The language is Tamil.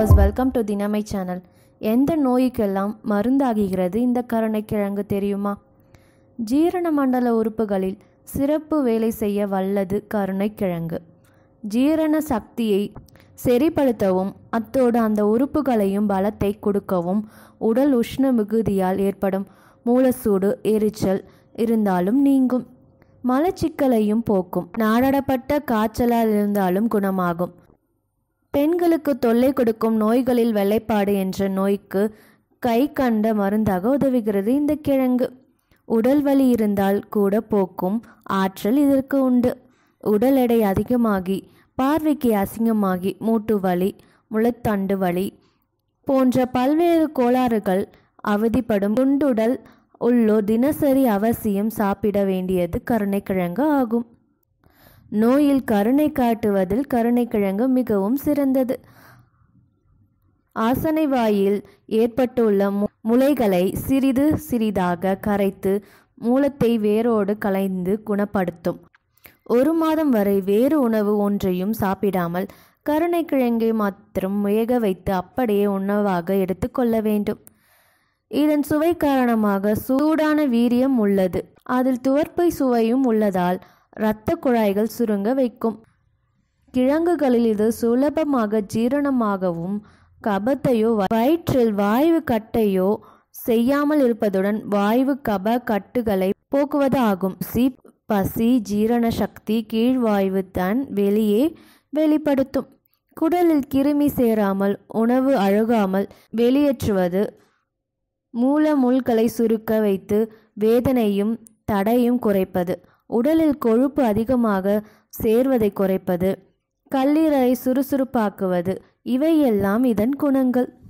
வியூவர்ஸ் வெல்கம் டு தினமை சேனல் எந்த நோய்க்கெல்லாம் மருந்தாகுகிறது இந்த கருணைக்கிழங்கு தெரியுமா ஜீரண மண்டல உறுப்புகளில் சிறப்பு வேலை செய்ய வல்லது கருணைக்கிழங்கு ஜீரண சக்தியை செறிப்படுத்தவும் அத்தோடு அந்த உறுப்புகளையும் பலத்தை கொடுக்கவும் உடல் உஷ்ண மிகுதியால் ஏற்படும் மூலசூடு எரிச்சல் இருந்தாலும் நீங்கும் மலச்சிக்கலையும் போக்கும் நாடப்பட்ட காய்ச்சலால் இருந்தாலும் குணமாகும் பெண்களுக்கு தொல்லை கொடுக்கும் நோய்களில் வெள்ளைப்பாடு என்ற நோய்க்கு கை கண்ட மருந்தாக உதவுகிறது இந்த கிழங்கு உடல் வலி இருந்தால் கூட போக்கும் ஆற்றல் இதற்கு உண்டு உடல் எடை அதிகமாகி பார்வைக்கு அசிங்கமாகி மூட்டு வலி முளைத்தண்டு வலி போன்ற பல்வேறு கோளாறுகள் அவதிப்படும் குண்டுடல் உள்ளோர் தினசரி அவசியம் சாப்பிட வேண்டியது கருணைக்கிழங்கு ஆகும் நோயில் கருணை காட்டுவதில் கருணைக்கிழங்கு மிகவும் சிறந்தது ஆசனை வாயில் ஏற்பட்டுள்ள மு- முளைகளை சிறிது சிறிதாக கரைத்து மூலத்தை வேரோடு கலைந்து குணப்படுத்தும் ஒரு மாதம் வரை வேறு உணவு ஒன்றையும் சாப்பிடாமல் கருணைக்கிழங்கை மாத்திரம் வேக வைத்து அப்படியே உணவாக எடுத்துக்கொள்ள வேண்டும் இதன் சுவை காரணமாக சூடான வீரியம் உள்ளது அதில் துவர்ப்பை சுவையும் உள்ளதால் இரத்த குழாய்கள் சுருங்க வைக்கும் கிழங்குகளில் இது சுலபமாக ஜீரணமாகவும் கபத்தையோ வயிற்றில் வாயு கட்டையோ செய்யாமல் இருப்பதுடன் வாயு கப கட்டுகளை போக்குவது ஆகும் சி பசி ஜீரண சக்தி கீழ்வாய்வு தான் வெளியே வெளிப்படுத்தும் குடலில் கிருமி சேராமல் உணவு அழுகாமல் வெளியேற்றுவது மூல முள்களை சுருக்க வைத்து வேதனையும் தடையும் குறைப்பது உடலில் கொழுப்பு அதிகமாக சேர்வதை குறைப்பது கல்லீரலை சுறுசுறுப்பாக்குவது இவையெல்லாம் இதன் குணங்கள்